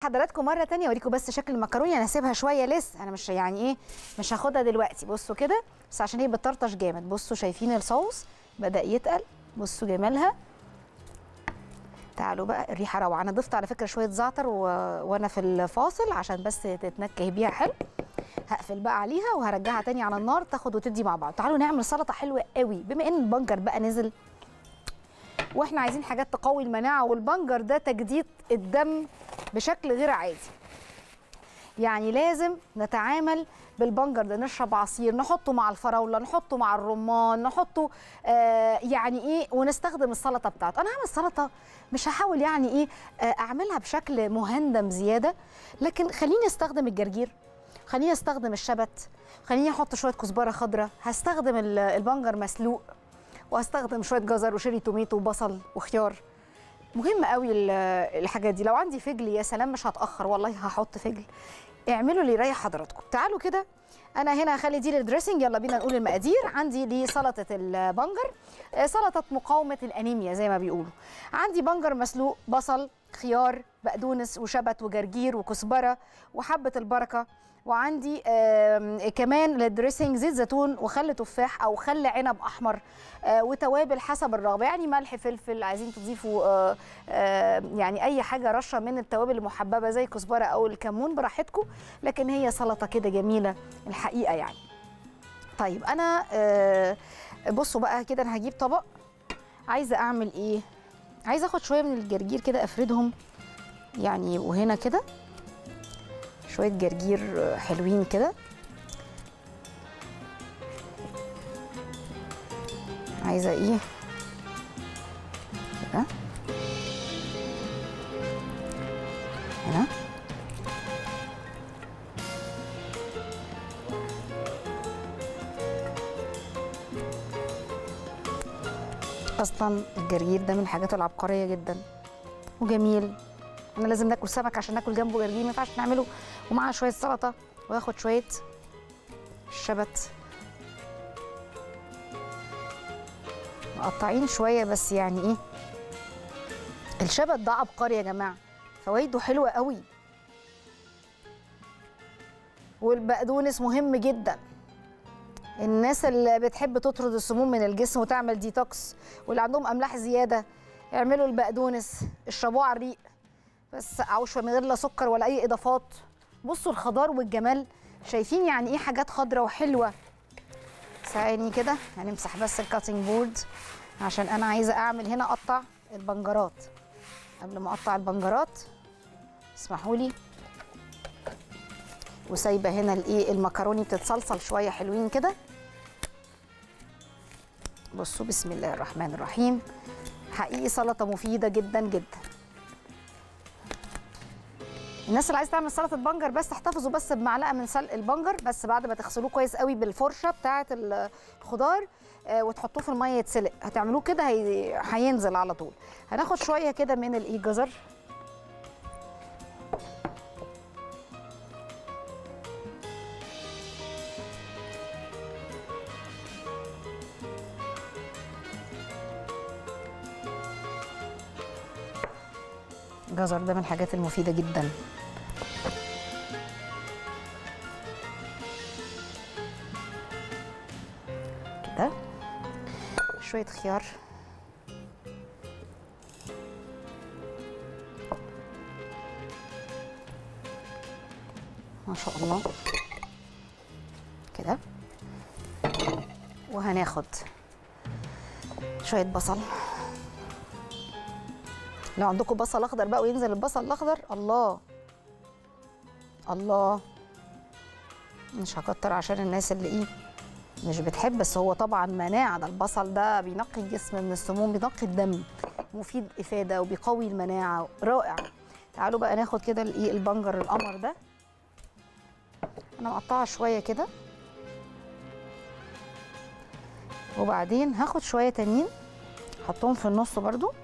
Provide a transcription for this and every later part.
حضراتكم مره تانية اوريكم بس شكل المكرونه انا هسيبها شويه لسه انا مش يعني ايه مش هاخدها دلوقتي بصوا كده بس عشان هي بتطرطش جامد بصوا شايفين الصوص بدا يتقل بصوا جمالها تعالوا بقى الريحه روعه انا ضفت على فكره شويه زعتر و... وانا في الفاصل عشان بس تتنكه بيها حلو هقفل بقى عليها وهرجعها تاني على النار تاخد وتدي مع بعض تعالوا نعمل سلطه حلوه قوي بما ان البنجر بقى نزل واحنا عايزين حاجات تقوي المناعه والبنجر ده تجديد الدم بشكل غير عادي يعني لازم نتعامل بالبنجر ده نشرب عصير نحطه مع الفراوله نحطه مع الرمان نحطه آه يعني ايه ونستخدم السلطه بتاعته انا هعمل سلطه مش هحاول يعني ايه آه اعملها بشكل مهندم زياده لكن خليني استخدم الجرجير خليني استخدم الشبت خليني احط شويه كزبره خضراء هستخدم ال- البنجر مسلوق وهستخدم شويه جزر وشيري توميتو وبصل وخيار مهم قوي ال- الحاجات دي لو عندي فجل يا سلام مش هتاخر والله هحط فجل اعملوا اللي يريح حضراتكم تعالوا كده انا هنا هخلي دي للدريسنج يلا بينا نقول المقادير عندي لسلطه البنجر آه، سلطه مقاومه الانيميا زي ما بيقولوا عندي بنجر مسلوق بصل خيار بقدونس وشبت وجرجير وكزبره وحبه البركه وعندي آم، كمان للدريسنج زيت زيتون وخل تفاح او خل عنب احمر آه، وتوابل حسب الرغبه يعني ملح فلفل عايزين تضيفوا آه، آه، يعني اي حاجه رشه من التوابل المحببه زي الكزبره او الكمون براحتكم لكن هي سلطه كده جميله الحقيقه يعني طيب انا آه، بصوا بقى كده انا هجيب طبق عايزه اعمل ايه عايزه اخد شويه من الجرجير كده افردهم يعني وهنا كده شويه جرجير آه، حلوين كده عايزه ايه كده هنا اصلا الجرجير ده من الحاجات العبقريه جدا وجميل انا لازم ناكل سمك عشان ناكل جنبه جرجير ما ينفعش نعمله ومعاه شويه سلطه واخد شويه شبت مقطعين شويه بس يعني ايه الشبت ده عبقري يا جماعه فوائده حلوه قوي والبقدونس مهم جدا الناس اللي بتحب تطرد السموم من الجسم وتعمل ديتوكس واللي عندهم املاح زياده يعملوا البقدونس اشربوه على الريق بس او شويه من غير لا سكر ولا اي اضافات بصوا الخضار والجمال شايفين يعني ايه حاجات خضراء وحلوه ثواني كده هنمسح بس الكاتنج بورد عشان انا عايزه اعمل هنا اقطع البنجرات قبل ما اقطع البنجرات اسمحوا لي وسايبه هنا الايه المكروني بتتصلصل شويه حلوين كده بصوا بسم الله الرحمن الرحيم حقيقي سلطه مفيده جدا جدا الناس اللي عايزه تعمل سلطه بنجر بس احتفظوا بس بمعلقه من سلق البنجر بس بعد ما تغسلوه كويس قوي بالفرشه بتاعه ال- الخضار آه، وتحطوه في الميه يتسلق هتعملوه كده هي... هينزل على طول هناخد شويه كده من الايه جزر الجزر ده من الحاجات المفيده جدا كده شويه خيار ما شاء الله كده وهناخد شويه بصل لو عندكم بصل اخضر بقى وينزل البصل الاخضر الله الله مش هكتر عشان الناس اللي ايه مش بتحب بس هو طبعا مناعه ده البصل ده بينقي الجسم من السموم بينقي الدم مفيد افاده وبيقوي المناعه رائع تعالوا بقى ناخد كده الايه البنجر القمر ده انا مقطعه شويه كده وبعدين هاخد شويه تانيين احطهم في النص برضو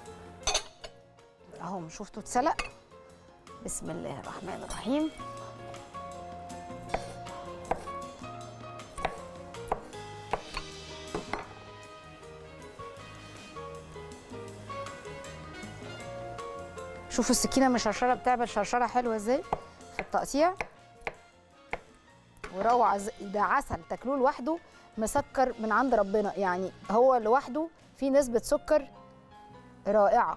اهو شفتوا اتسلق بسم الله الرحمن الرحيم شوفوا السكينه مشرشره بتعمل شرشره حلوه ازاي في التقطيع وروعه ز- ده عسل تاكلوه لوحده مسكر من عند ربنا يعني هو لوحده فيه نسبه سكر رائعه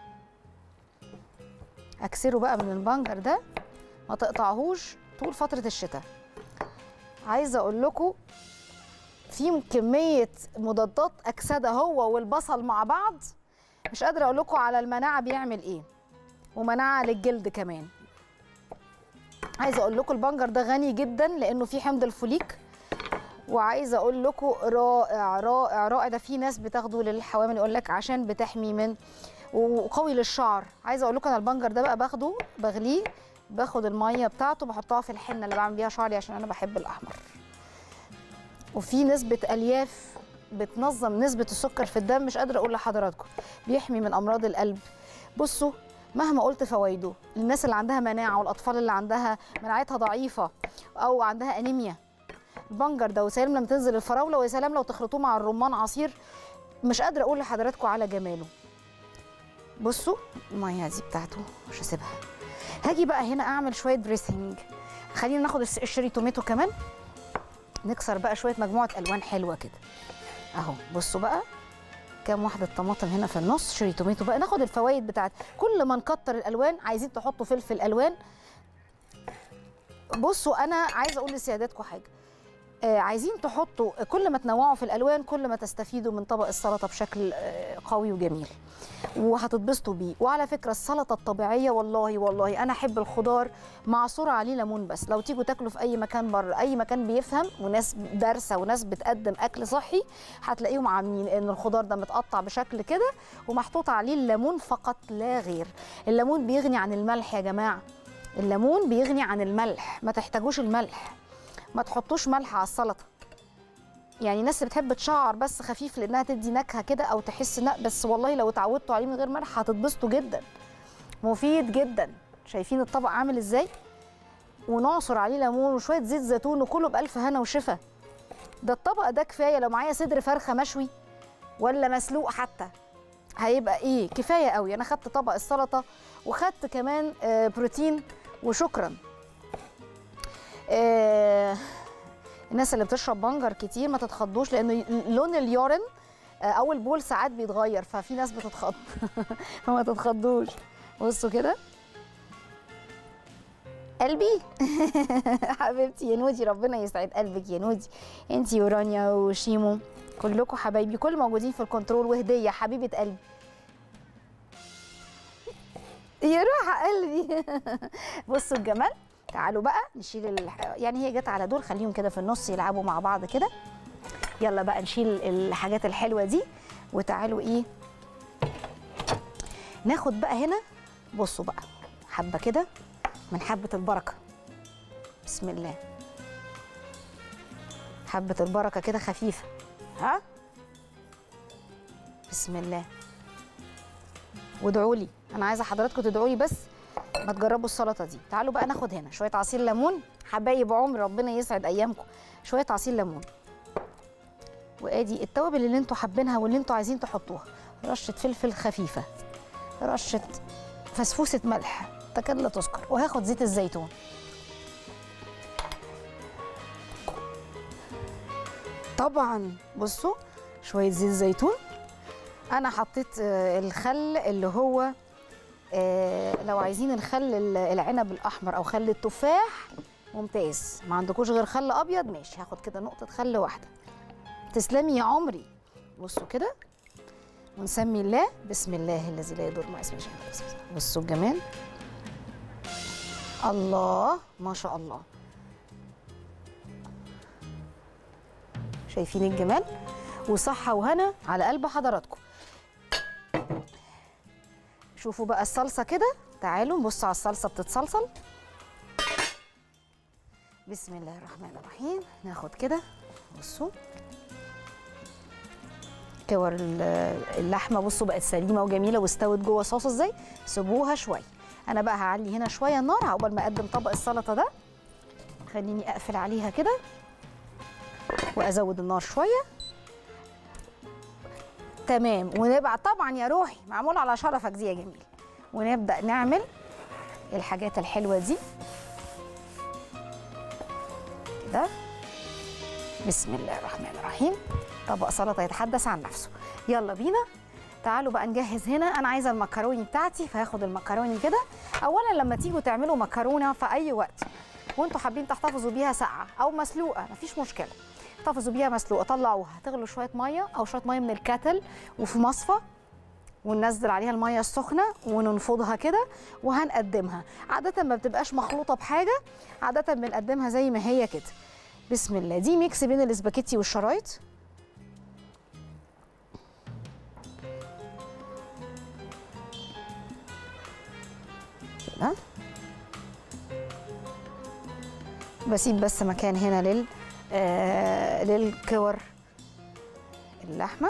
اكسره بقى من البنجر ده ما تقطعهوش طول فتره الشتاء عايزه اقول لكم في كميه مضادات اكسده هو والبصل مع بعض مش قادره اقول لكم على المناعه بيعمل ايه ومناعه للجلد كمان عايزه اقول لكم البنجر ده غني جدا لانه فيه حمض الفوليك وعايزه اقول لكم رائع رائع رائع ده في ناس بتاخده للحوامل يقول لك عشان بتحمي من وقوي للشعر عايزه اقول لكم انا البنجر ده بقى باخده بغليه باخد الميه بتاعته بحطها في الحنه اللي بعمل بيها شعري عشان انا بحب الاحمر وفي نسبه الياف بتنظم نسبه السكر في الدم مش قادره اقول لحضراتكم بيحمي من امراض القلب بصوا مهما قلت فوائده للناس اللي عندها مناعه والاطفال اللي عندها مناعتها ضعيفه او عندها انيميا البنجر ده وسلام لما تنزل الفراوله ويا سلام لو تخلطوه مع الرمان عصير مش قادره اقول لحضراتكم على جماله بصوا الميه دي بتاعته مش هسيبها هاجي بقى هنا اعمل شويه دريسنج خلينا ناخد الس- الشيري توميتو كمان نكسر بقى شويه مجموعه الوان حلوه كده اهو بصوا بقى كام واحده طماطم هنا في النص شيري توميتو بقى ناخد الفوائد بتاعت كل ما نكتر الالوان عايزين تحطوا فلفل الوان بصوا انا عايزه اقول لسيادتكم حاجه آه عايزين تحطوا كل ما تنوعوا في الالوان كل ما تستفيدوا من طبق السلطه بشكل آه قوي وجميل وهتتبسطوا بيه وعلى فكره السلطه الطبيعيه والله والله انا احب الخضار معصور عليه ليمون بس لو تيجوا تاكلوا في اي مكان بره اي مكان بيفهم وناس دارسه وناس بتقدم اكل صحي هتلاقيهم عاملين ان الخضار ده متقطع بشكل كده ومحطوط عليه الليمون فقط لا غير الليمون بيغني عن الملح يا جماعه الليمون بيغني عن الملح ما تحتاجوش الملح ما تحطوش ملح على السلطه يعني ناس بتحب تشعر بس خفيف لانها تدي نكهه كده او تحس لا بس والله لو اتعودتوا عليه من غير ملح هتتبسطوا جدا مفيد جدا شايفين الطبق عامل ازاي ونعصر عليه ليمون وشويه زيت زيتون وكله بالف هنا وشفا ده الطبق ده كفايه لو معايا صدر فرخه مشوي ولا مسلوق حتى هيبقى ايه كفايه قوي انا خدت طبق السلطه وخدت كمان آه، بروتين وشكرا آه، الناس اللي بتشرب بنجر كتير ما تتخضوش لان لون اليورين آه، او البول ساعات بيتغير ففي ناس بتتخض فما تتخضوش بصوا كده قلبي حبيبتي يا نودي ربنا يسعد قلبك يا نودي انتي ورانيا وشيمو كلكم حبايبي كل موجودين في الكنترول وهديه حبيبه قلبي يا روح قلبي بصوا الجمال تعالوا بقى نشيل الح... يعني هي جت على دول خليهم كده في النص يلعبوا مع بعض كده يلا بقى نشيل الحاجات الحلوه دي وتعالوا ايه ناخد بقى هنا بصوا بقى حبه كده من حبه البركه بسم الله حبه البركه كده خفيفه ها بسم الله وادعوا لي انا عايزه حضراتكم تدعوا لي بس ما تجربوا السلطه دي تعالوا بقى ناخد هنا شويه عصير ليمون حبايب عمر ربنا يسعد ايامكم شويه عصير ليمون وادي التوابل اللي انتوا حابينها واللي انتوا عايزين تحطوها رشه فلفل خفيفه رشه فسفوسه ملح تكاد لا تذكر وهاخد زيت الزيتون طبعا بصوا شويه زيت زيتون انا حطيت آه، الخل اللي هو آه، لو عايزين الخل ال- العنب الاحمر او خل التفاح ممتاز ما عندكوش غير خل ابيض ماشي هاخد كده نقطه خل واحده تسلمي يا عمري بصوا كده ونسمي الله بسم الله الذي لا يضر مع اسمه شيء بصوا الجمال الله ما شاء الله شايفين الجمال وصحة وهنا على قلب حضراتكم شوفوا بقى الصلصة كده تعالوا نبص على الصلصة بتتصلصل بسم الله الرحمن الرحيم ناخد كده بصوا كور ال- اللحمه بصوا بقت سليمه وجميله واستوت جوه الصوص ازاي سيبوها شويه انا بقى هعلي هنا شويه النار عقبال ما اقدم طبق السلطه ده خليني اقفل عليها كده وازود النار شويه تمام ونبقى طبعا يا روحي معمول على شرفك دي يا جميل ونبدا نعمل الحاجات الحلوه دي كده بسم الله الرحمن الرحيم طبق سلطه يتحدث عن نفسه يلا بينا تعالوا بقى نجهز هنا انا عايزه المكروني بتاعتي فهاخد المكروني كده اولا لما تيجوا تعملوا مكرونه في اي وقت وانتوا حابين تحتفظوا بيها ساقعه او مسلوقه مفيش مشكله احتفظوا بيها مسلوقه طلعوها تغلوا شويه ميه او شويه ميه من الكاتل وفي مصفى وننزل عليها الميه السخنه وننفضها كده وهنقدمها عاده ما بتبقاش مخلوطه بحاجه عاده بنقدمها زي ما هي كده بسم الله دي ميكس بين الاسباجيتي والشرايط كده بسيب بس مكان هنا لل آه للكور اللحمه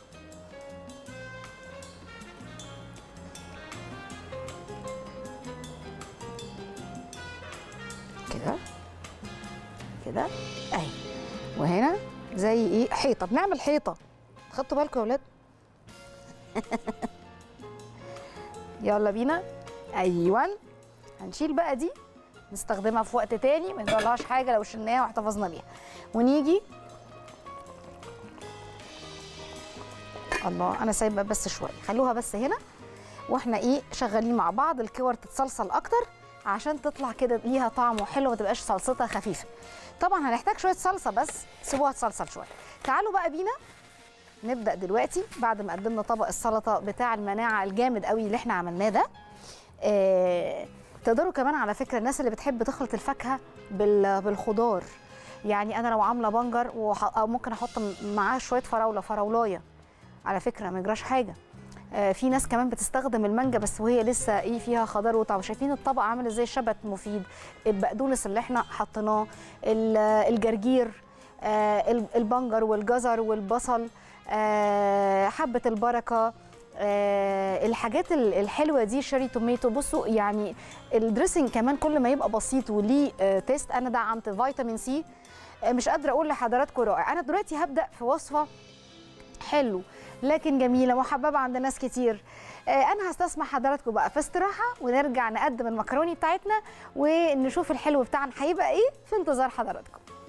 كده كده اهي وهنا زي ايه حيطه بنعمل حيطه خدتوا بالكم يا ولاد يلا بينا ايوه هنشيل بقى دي نستخدمها في وقت تاني ما نجرالهاش حاجه لو شلناها واحتفظنا بيها ونيجي الله انا سايبه بس شويه خلوها بس هنا واحنا ايه شغالين مع بعض الكور تتصلصل اكتر عشان تطلع كده ليها طعم وحلو ما تبقاش صلصتها خفيفه طبعا هنحتاج شويه صلصه بس سيبوها تصلصل شويه تعالوا بقى بينا نبدا دلوقتي بعد ما قدمنا طبق السلطه بتاع المناعه الجامد قوي اللي احنا عملناه ده آه تقدروا كمان على فكره الناس اللي بتحب تخلط الفاكهه بال- بالخضار يعني انا لو عامله بنجر وح- أو ممكن احط م- معاه شويه فراوله فراولايه على فكره ما يجراش حاجه آه، في ناس كمان بتستخدم المانجا بس وهي لسه ايه فيها خضار وطعم شايفين الطبق عامل ازاي شبت مفيد البقدونس اللي احنا حطيناه ال- الجرجير آه، ال- البنجر والجزر والبصل آه، حبه البركه آه، الحاجات ال- الحلوه دي شيري توميتو بصوا يعني الدريسنج كمان كل ما يبقى بسيط وليه آه، تيست انا دعمت فيتامين سي آه، مش قادره اقول لحضراتكم رائع انا دلوقتي هبدا في وصفه حلو لكن جميله محببه عند ناس كتير آه، انا هستسمح حضراتكم بقى في استراحه ونرجع نقدم المكروني بتاعتنا ونشوف الحلو بتاعنا هيبقى ايه في انتظار حضراتكم